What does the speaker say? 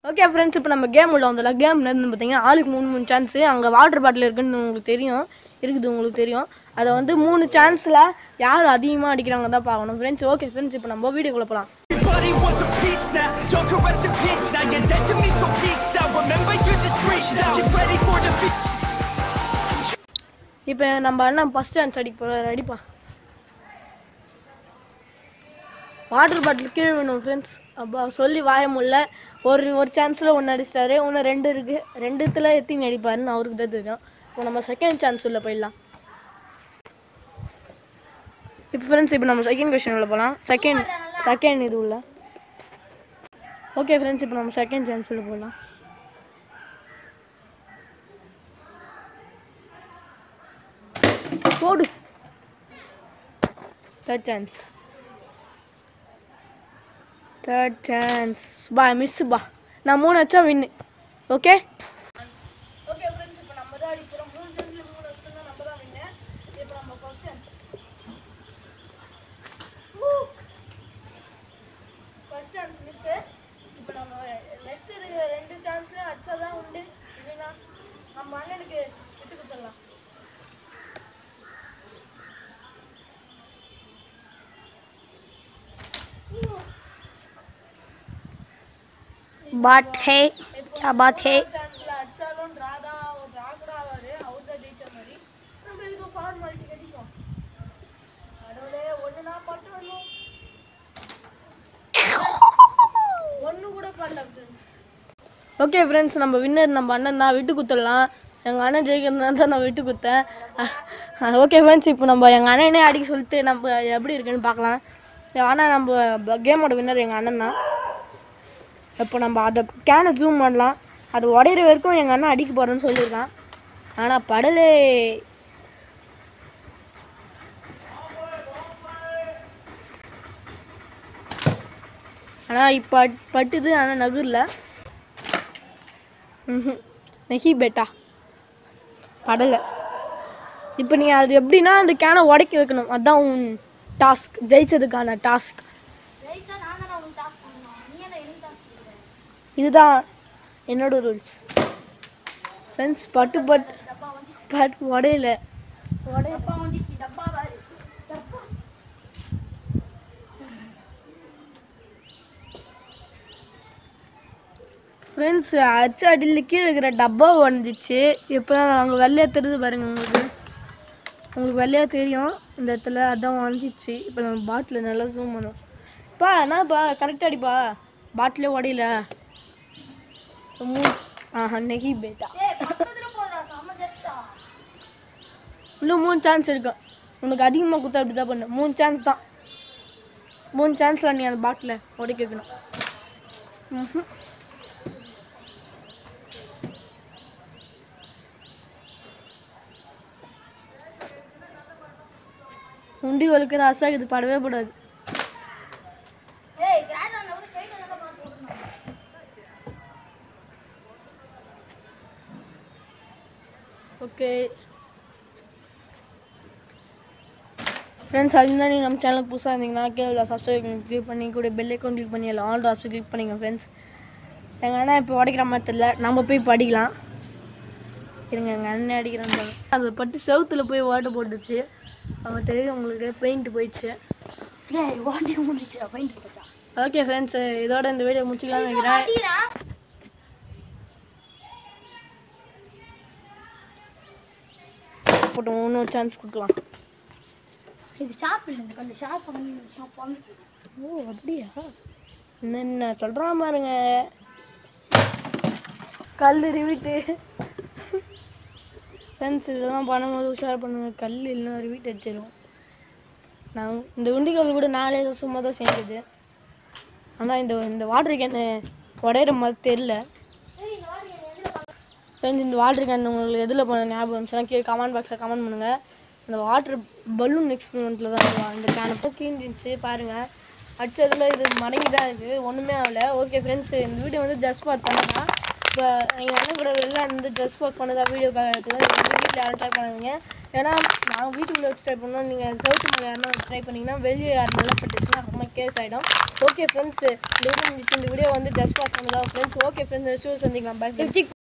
Okay friends இப்போ நம்ம game உள்ள வந்தோம்ல கேம் இருந்து பார்த்தீங்கன்னா ஆளுக்கு மூணு மூணு சான்ஸு அங்கே வாட்டர் பாட்டில் இருக்குன்னு உங்களுக்கு தெரியும் இருக்குது உங்களுக்கு தெரியும் அதை வந்து மூணு சான்ஸில் யார் அதிகமாக அடிக்கிறாங்க தான் பார்க்கணும் ஃப்ரெண்ட்ஸ் ஓகே ஃப்ரெண்ட்ஸ் இப்போ நம்ம வீடியோக்குள்ளே போகலாம் Everybody wants a piece now. Don't go rest in peace now. You're dead to me, so peace out. Remember, you're just reached out. Get ready for defeat. இப்போ நம்ம அண்ணன் ஃபஸ்ட் சான்ஸ் அடிக்க போகிறார் அடிப்பா வாட்டர் பாட்டில் கீழே வேணும் friends அப்பா சொல்லி வாய முடியல ஒரு ஒரு சான்ஸில் ஒன்று அடிச்சிட்டாரு இன்னும் ரெண்டு இருக்குது ரெண்டுத்தில் எத்தினி அடிப்பாருன்னு அவருக்கு தான் தெரியும் இப்போ நம்ம செகண்ட் சான்ஸ் உள்ள போயிடலாம் இப்போ ஃப்ரெண்ட்ஸ் இப்போ நம்ம செகண்ட் கொஸ்டின் உள்ள போகலாம் செகண்ட் செகண்ட் இது உள்ள ஓகே ஃப்ரெண்ட்ஸ் இப்போ நம்ம செகண்ட் சான்ஸ் உள்ள போகலாம் போடு தேர்ட் சான்ஸ் தேர்ட் சான்ஸ் பா மிஸ் பா நான் மூணு வச்சா வின்னு ஓகே ஓகே ஃப்ரெண்ட்ஸ் இப்போ நம்ம தான் அடிக்கிறோம் மூணு சான்ஸ்ல மூணு வச்சுட்டோம்னா நம்ம தான் வின்னு இப்போ நம்ம first chance first chance miss இப்போ நம்ம நெக்ஸ்ட் இருக்கிற ரெண்டு சான்ஸ்ல அச்சா தான் உண்டு இல்லைன்னா நம்ம அண்ணனுக்கு விட்டு கொடுத்துடலாம் बात है क्या बात है சான்ஸ்ல அச்சாலும் டிரா தான் டிரா கூட ஆவாரு அவர் தான் ஜெயிச்ச மாதிரி நம்ம இதுக்கு ஃபார்மாலிட்டி கட்டிக்கும் கடவுளே ஒண்ணுனா பட்டு வரணும் ஒண்ணு கூட பண்ணல ஃப்ரெண்ட்ஸ் ஓகே ஃப்ரெண்ட்ஸ் நம்ம வின்னர் நம்ம அண்ணன் தான் விட்டு குத்தலாம் எங்கள் அண்ணன் ஜெயிக்கிறதுனால தான் நான் விட்டு குத்தேன் ஓகே ஃப்ரெண்ட்ஸ் இப்போ நம்ம எங்கள் அண்ணனே அடிக்க சொல்லிட்டு நம்ம எப்படி இருக்குன்னு பார்க்கலாம் ஆனால் நம்ம கேமோட வின்னர் எங்கள் அண்ணன் தான் இப்போ நம்ம அதை கேனை ஜூம் பண்ணலாம் அது உடையிற வரைக்கும் எங்கள் அண்ணன் அடிக்க போகிறேன்னு சொல்லியிருக்கான் ஆனால் படலே ஆனால் இப்போ பட்டுது ஆனால் நகரில் ம் நெஹி பேட்டா படலை இப்போ நீ அது எப்படின்னா அந்த கேனை உடைக்க வைக்கணும் அதுதான் உன் டாஸ்க் ஜெயிச்சதுக்கான டாஸ்க் இதுதான் என்னோட ரூல்ஸ் ஃப்ரெண்ட்ஸ் பட்டு பட் பட் உடையல உடைய ஃப்ரெண்ட்ஸ் அச்சு அடியில் கீழே இருக்கிற டப்பா உடஞ்சிச்சு இப்போ நாங்கள் வெள்ளையாக தெரியுது பாருங்க உங்களுக்கு உங்களுக்கு வெள்ளையாக தெரியும் இந்த இடத்துல அதான் உடஞ்சிச்சு இப்போ நம்ம பாட்டில் நல்லா ஜூம் பண்ணுவோம் பா என்னப்பா கரெக்டாக அடிப்பா பாட்டிலே உடையல மூ ஆஹா நெகி பேட்டா இன்னும் மூணு சான்ஸ் இருக்கு உனக்கு அதிகமாக கொடுத்தா அப்படி தான் பண்ணு மூணு சான்ஸ் தான் மூணு சான்ஸில் நீ அந்த பாட்டில் உடைக்க வைக்கணும் ம்ஹும். உண்டி வலுக்கிற ஆசை இது படவே படாது ஓகே ஃப்ரெண்ட்ஸ் அதுக்கு நீங்கள் நம்ம சேனலுக்கு புதுசாக இருந்தீங்கன்னா கீழே சப்ஸ்கிரைப் கிளிக் பண்ணி கூட பெல் ஐக்கான் கிளிக் பண்ணி எல்லாம் ஆல் ஆப்ஷன் கிளிக் பண்ணிங்க ஃப்ரெண்ட்ஸ் எங்கள் அண்ணன் இப்போ உடைக்கிற மாதிரி தெரியல நம்ம போய் படிக்கலாம் இருங்க எங்கள் அண்ணன் அடிக்கிறாங்க அது பட்டு செவுத்துல போய் ஓட்ட போட்டுச்சு அவன் தெரியும் உங்களுக்கு பெயிண்ட் போயிடுச்சு ஓகே ஃப்ரெண்ட்ஸ் இதோட இந்த வீடியோ முடிச்சுக்கலாம்னு நினைக்கிறேன் போட்டு இன்னொரு சான்ஸ் கொடுக்கலாம் இது ஷாப் இல்லை இந்த கல் ஷாப் ஷாப் ஓ அப்படியா என்னென்ன சொல்கிறான் பாருங்க கல் ரிவிட்டு ஃப்ரெண்ட்ஸ் இதெல்லாம் பண்ணும்போது உஷார் பண்ணுங்க கல் இல்லைன்னா ரிவிட் அடிச்சிடும் நான் இந்த உண்டிக்கல் கூட நாலே சும்மா தான் செஞ்சது ஆனால் இந்த இந்த வாட்டர் கேன் உடையிற மாதிரி தெரில ஃப்ரெண்ட்ஸ் இந்த வாட்டர் கேன் உங்களுக்கு எதில் பண்ண ஞாபகம் இருந்துச்சுன்னா கீழே கமெண்ட் பாக்ஸில் கமெண்ட் பண்ணுங்கள் இந்த வாட்டர் பலூன் எக்ஸ்பெரிமெண்ட்டில் தான் இருக்கும் இந்த கேனை போய் கீஞ்சிருச்சு பாருங்கள் அடிச்சதில் இது மடங்கி தான் இருக்குது ஒன்றுமே ஆகல ஓகே ஃப்ரெண்ட்ஸ் இந்த வீடியோ வந்து ஜஸ்ட் ஃபார் பண்ணலாம் இப்போ எங்கள் அண்ணன் கூட வெளில இருந்து ஜஸ்ட் ஃபார் ஃபன் தான் வீடியோக்காக எடுத்துக்கோங்க எங்கள் வீட்டில் யாரும் ட்ரை பண்ணாதீங்க ஏன்னா நாங்கள் வீட்டுக்குள்ளே வச்சு ட்ரை பண்ணோம் நீங்கள் செவத்து மேலே யாருன்னா ட்ரை பண்ணிங்கன்னா வெளியே யார் நல்லா பட்டுச்சுன்னா ரொம்ப கேஸ் ஆகிடும் ஓகே ஃப்ரெண்ட்ஸ் இந்த வீடியோ முடிஞ்சிச்சு இந்த வீடியோ வந்து ஜஸ்ட் ஃபார் ஃபன் தான் ஃப்ரெண்ட்ஸ் ஓகே ஃப்ரெண்ட்ஸ் நெக்ஸ்ட் சந்திக்கலாம் பை